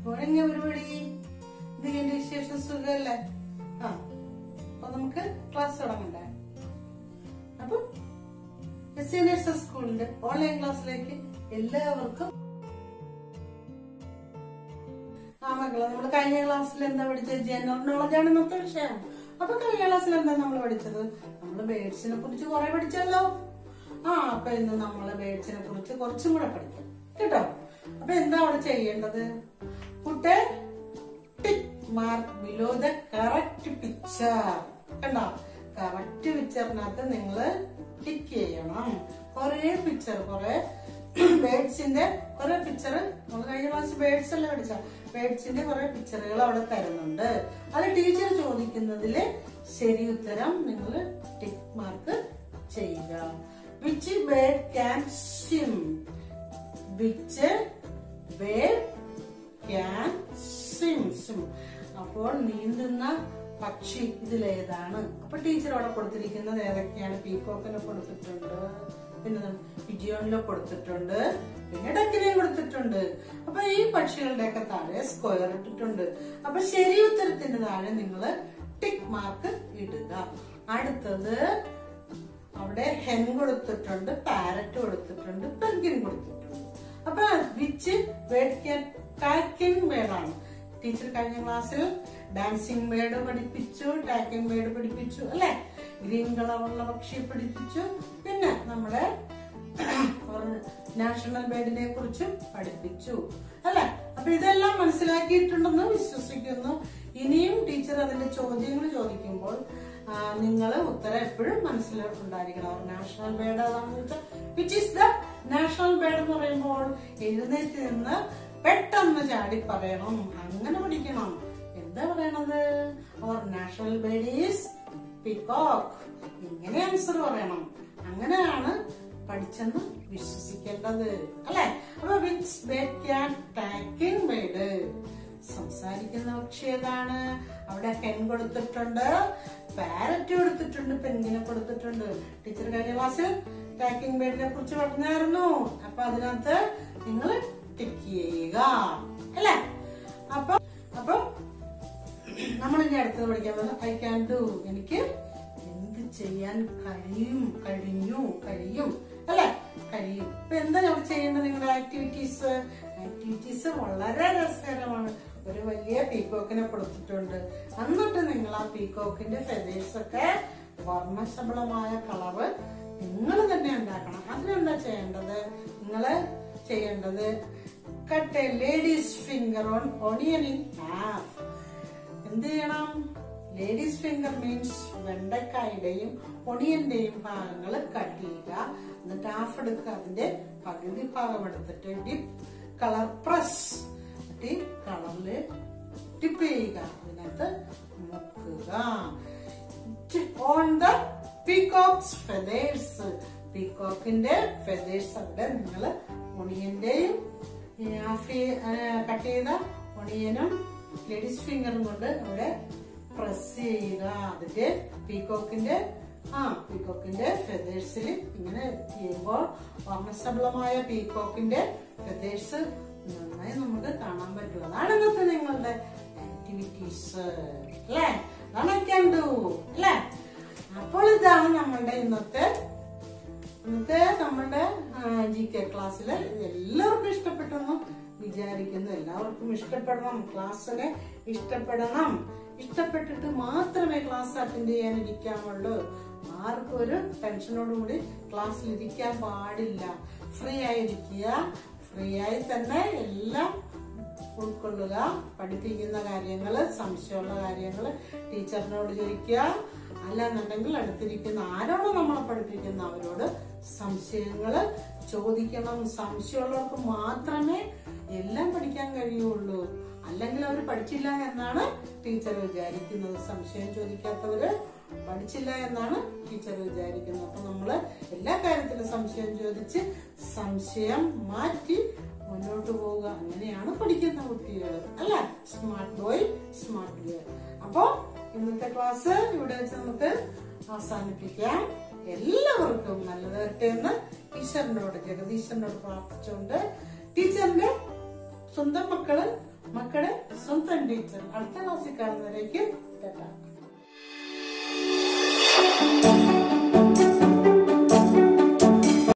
മോനെങ്ങനെ പരിപാടി എന്തൊക്കെയുണ്ട് വിശേഷം സുഖല്ലേ ആ അപ്പൊ നമുക്ക് ക്ലാസ് തുടങ്ങണ്ടേ അപ്പൊ എസ് എൻ എസ് എസ് സ്കൂളിന്റെ ഓൺലൈൻ ക്ലാസ്സിലേക്ക് എല്ലാവർക്കും ആ മക്കളെ നമ്മൾ കഴിഞ്ഞ ക്ലാസ്സിൽ എന്താ പഠിച്ചത് ജനറൽ നോളജ് ആണ് ഇന്നത്തെ വിഷയം അപ്പൊ കഴിഞ്ഞ ക്ലാസ്സിൽ എന്താ നമ്മൾ പഠിച്ചത് നമ്മൾ ബേഡ്സിനെ കുറിച്ച് കുറെ പഠിച്ചല്ലോ ആ അപ്പൊ ഇന്ന് നമ്മള് ബേഡ്സിനെ കുറിച്ച് കുറച്ചും കൂടെ പഠിക്കും കേട്ടോ അപ്പൊ എന്താ അവിടെ ചെയ്യേണ്ടത് put tick mark below the correct picture കണ്ടോ കറക്റ്റ് പിക്ചറിനകത്ത് നിങ്ങള് ടിക്ക് ചെയ്യണം കൊറേ പിക്ചർ കൊറേ ബേഡ്സിന്റെ കുറെ പിക്ചർ നമ്മൾ കഴിഞ്ഞ ക്ലാസ് ബേഡ്സ് അല്ലേ പഠിച്ച ബേഡ്സിന്റെ കുറെ പിക്ചറുകൾ അവിടെ തരുന്നുണ്ട് അത് ടീച്ചർ ചോദിക്കുന്നതില് ശരി ഉത്തരം നിങ്ങൾ ടിക്ക് മാർക്ക് ചെയ്യുക which bird can swim which bird can swim swim അപ്പോൾ നീന്തുന്ന പക്ഷി ഇതിലേതാണ് അപ്പൊ ടീച്ചർ അവിടെ കൊടുത്തിരിക്കുന്നത് ഏതൊക്കെയാണ് പീകോക്കിനെ കൊടുത്തിട്ടുണ്ട് പിന്നെ പിജിയോണിലെ കൊടുത്തിട്ടുണ്ട് പിന്നെ ഡക്കിനെയും കൊടുത്തിട്ടുണ്ട് അപ്പൊ ഈ പക്ഷികളുടെയൊക്കെ താഴെ സ്ക്വയർ ഇട്ടിട്ടുണ്ട് അപ്പൊ ശരി ഉത്തരത്തിന്റെ താഴെ നിങ്ങൾ ടിക്ക് മാർക്ക് ഇടുക അടുത്തത് അവിടെ ഹെൻ കൊടുത്തിട്ടുണ്ട് പാരറ്റ് കൊടുത്തിട്ടുണ്ട് പെൻഗിൻ കൊടുത്തിട്ടുണ്ട് അപ്പൊ വിച്ച് ടാക്കിംഗ് വേർഡാണ് ടീച്ചർ കഴിഞ്ഞ ക്ലാസ്സിൽ ഡാൻസിങ് വേർഡ് പഠിപ്പിച്ചു ടാക്കിംഗ് വേർഡ് പഠിപ്പിച്ചു അല്ലെ ഗ്രീൻ കളറുള്ള പക്ഷിയെ പഠിപ്പിച്ചു പിന്നെ നമ്മുടെ നാഷണൽ ബേഡിനെ കുറിച്ച് പഠിപ്പിച്ചു അല്ലെ അപ്പൊ ഇതെല്ലാം മനസ്സിലാക്കിയിട്ടുണ്ടെന്ന് വിശ്വസിക്കുന്നു ഇനിയും ടീച്ചർ അതിന്റെ ചോദ്യങ്ങൾ ചോദിക്കുമ്പോൾ നിങ്ങൾ ഉത്തരം എപ്പോഴും മനസ്സിലുണ്ടായിരിക്കണം നാഷണൽ ബേഡ് ഏതാണെന്ന് വെച്ചാൽ which is the national bird എന്ന് പറയുമ്പോൾ എഴുന്നേറ്റ് നിന്ന് പെട്ടെന്ന് ചാടി പറയണം അങ്ങനെ പഠിക്കണം എന്താ പറയണത് അവർ നാഷണൽ ബേഡ് ഈസ് പിക്കോക്ക് ഇങ്ങനെ ആൻസർ പറയണം അങ്ങനെയാണ് പഠിച്ചെന്ന് വിശ്വസിക്കേണ്ടത് അല്ലെ അപ്പൊ which bird can talking bird സംസാരിക്കുന്ന പക്ഷി ഏതാണ് അവിടെ ഹെൻ കൊടുത്തിട്ടുണ്ട് പാരറ്റ് കൊടുത്തിട്ടുണ്ട് പെൻഗിനെ കൊടുത്തിട്ടുണ്ട് ടീച്ചർ കഴിഞ്ഞ ക്ലാസ്സിൽ ടാക്കിംഗ് ബേഡിനെ കുറിച്ച് പറഞ്ഞായിരുന്നു അപ്പൊ അതിനകത്ത് നിങ്ങൾ ടിക്ക് ചെയ്യുക അല്ലേ അപ്പൊ അപ്പൊ നമ്മൾ ഇനി അടുത്തത് പഠിക്കാൻ പോകുന്നത് ഐ ക്യാൻ ഡു എനിക്ക് എന്ത് ചെയ്യാൻ കഴിയും കഴിഞ്ഞു കഴിയും അല്ലെ കഴിയും ഇപ്പൊ എന്താ നമ്മൾ ചെയ്യേണ്ടത് നിങ്ങളുടെ ആക്ടിവിറ്റീസ് ആക്ടിവിറ്റീസ് വളരെ രസകരമാണ് ഒരു വലിയ പീക്കോക്കിനെ കൊടുത്തിട്ടുണ്ട് എന്നിട്ട് നിങ്ങൾ ആ പീക്കോക്കിന്റെ ഫെതേഴ്സ് ഒക്കെ വർണ്ണശബളമായ കളറ് നിങ്ങൾ തന്നെ ഉണ്ടാക്കണം അതിനെന്താ ചെയ്യേണ്ടത് നിങ്ങള് ചെയ്യേണ്ടത് cut a ladies finger on onion in half എന്ത് ചെയ്യണം ലേഡീസ് ഫിംഗർ മീൻസ് വെണ്ടക്കായുടെയും ഒണിയന്റെയും ഭാഗങ്ങൾ കട്ട് ചെയ്യുക എന്നിട്ട് ഹാഫ് എടുക്കുക അതിന്റെ പകുതി ഭാഗം എടുത്തിട്ട് ഡിപ്പ് കളർ പ്രസ് എന്നിട്ട് കളറില് ടിപ്പ് ചെയ്യുക അതിനകത്ത് മുക്കുക ഓൺ ദ പീകോക്സ് ഫെതേഴ്സ് പീകോക്കിന്റെ ഫെതേഴ്സ് അവിടെ നിങ്ങൾ ഒണിയന്റെയും കട്ട് ചെയ്ത ഒണിയനും ലേഡീസ് ഫിംഗറും കൊണ്ട് അവിടെ പ്രസ് ചെയ്യുക അതിന്റെ പീകോക്കിന്റെ ആ പീകോക്കിന്റെ ഫെതേഴ്സിൽ ഇങ്ങനെ ചെയ്യുമ്പോൾ വർണ്ണശബളമായ പീകോക്കിന്റെ ഫെതേഴ്സ് നന്നായി നമുക്ക് കാണാൻ പറ്റും അതാണ് ഇന്നത്തെ നിങ്ങളുടെ ആക്ടിവിറ്റീസ് അല്ലേ അതാണ് ഐ ക്യാൻ ഡു അല്ലേ അപ്പോൾ ഇതാണ് നമ്മളുടെ ഇന്നത്തെ ഇന്നത്തെ നമ്മുടെ ജി കെ ക്ലാസ്സിൽ എല്ലാവർക്കും ഇഷ്ടപ്പെട്ടെന്ന് വിചാരിക്കുന്നു എല്ലാവർക്കും ഇഷ്ടപ്പെടണം ക്ലാസ്സിനെ ഇഷ്ടപ്പെടണം ഇഷ്ടപ്പെട്ടിട്ട് മാത്രമേ ക്ലാസ് അറ്റൻഡ് ചെയ്യാൻ ഇരിക്കാമുള്ളൂ ആർക്കും ഒരു ടെൻഷനോടുകൂടി ക്ലാസ്സിൽ ഇരിക്കാൻ പാടില്ല ഫ്രീ ആയിരിക്കുക ഫ്രീ ആയി തന്നെ എല്ലാം ഉൾക്കൊള്ളുക പഠിപ്പിക്കുന്ന കാര്യങ്ങൾ സംശയമുള്ള കാര്യങ്ങൾ ടീച്ചറിനോട് ചോദിക്കുക അല്ലാന്നുണ്ടെങ്കിൽ അടുത്തിരിക്കുന്ന ആരോടോ നമ്മളെ പഠിപ്പിക്കുന്ന അവരോട് സംശയങ്ങൾ ചോദിക്കണം സംശയമുള്ളവർക്ക് മാത്രമേ എല്ലാം പഠിക്കാൻ കഴിയുള്ളൂ അല്ലെങ്കിൽ അവർ പഠിച്ചില്ല എന്നാണ് ടീച്ചർ വിചാരിക്കുന്നത് സംശയം ചോദിക്കാത്തവര് പഠിച്ചില്ല എന്നാണ് ടീച്ചർ വിചാരിക്കുന്നത് അപ്പൊ നമ്മള് എല്ലാ കാര്യത്തിലും സംശയം ചോദിച്ച് സംശയം മാറ്റി മുന്നോട്ട് പോവുക അങ്ങനെയാണ് പഠിക്കുന്ന കുട്ടികൾ അല്ല സ്മാർട്ട് ബോയ് സ്മാർട്ട് ഗേൾ അപ്പോ ഇന്നത്തെ ക്ലാസ് ഇവിടെ വെച്ച് നമുക്ക് അവസാനിപ്പിക്കാം എല്ലാവർക്കും നല്ലത് വരട്ടെ എന്ന് ഈശ്വരനോട് ജഗദീശ്വരനോട് പ്രാർത്ഥിച്ചുകൊണ്ട് ടീച്ചറിന്റെ സ്വന്തം മക്കള് മക്കളെ സ്വന്തം ടീച്ചർ അടുത്ത ക്ലാസ്സിൽ കാണുന്നവരേക്ക് കേട്ടാ